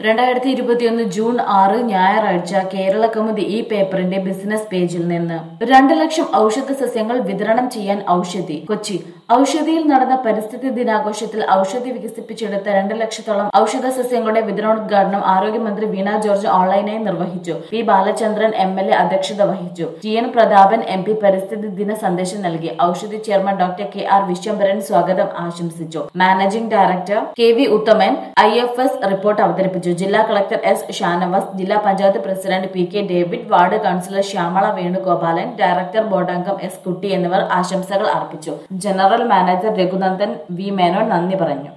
രണ്ടായിരത്തി ഇരുപത്തിയൊന്ന് ജൂൺ ആറ് ഞായറാഴ്ച കേരള കൗമുദി ഈ പേപ്പറിന്റെ ബിസിനസ് പേജിൽ നിന്ന് രണ്ട് ലക്ഷം ഔഷധ സസ്യങ്ങൾ വിതരണം ചെയ്യാൻ ഔഷധി കൊച്ചി ഔഷധിയിൽ നടന്ന പരിസ്ഥിതി ദിനാഘോഷത്തിൽ ഔഷധി വികസിപ്പിച്ചെടുത്ത രണ്ട് ലക്ഷത്തോളം ഔഷധ സസ്യങ്ങളുടെ വിതരണോദ്ഘാടനം ആരോഗ്യമന്ത്രി വീണ ജോർജ് ഓൺലൈനായി നിർവഹിച്ചു P Balachandran M L A അധ്യക്ഷത വഹിച്ചു T N Prathapan M P പരിസ്ഥിതി ദിന സന്ദേശം നൽകി Oushadhi chairman doctor K R Viswambharan സ്വാഗതം ആശംസിച്ചു managing director K V Uthaman I F S report അവതരിപ്പിച്ചു ജില്ലാ കളക്ടർ എസ് ഷാനവാസ് ജില്ലാ panchayat president P K David ward councillor Shyamala Venugopalan director ബോർഡംഗം എസ് കുട്ടി എന്നിവർ ആശംസകൾ അർപ്പിച്ചു general manager Raghunandan V Menon നന്ദി പറഞ്ഞു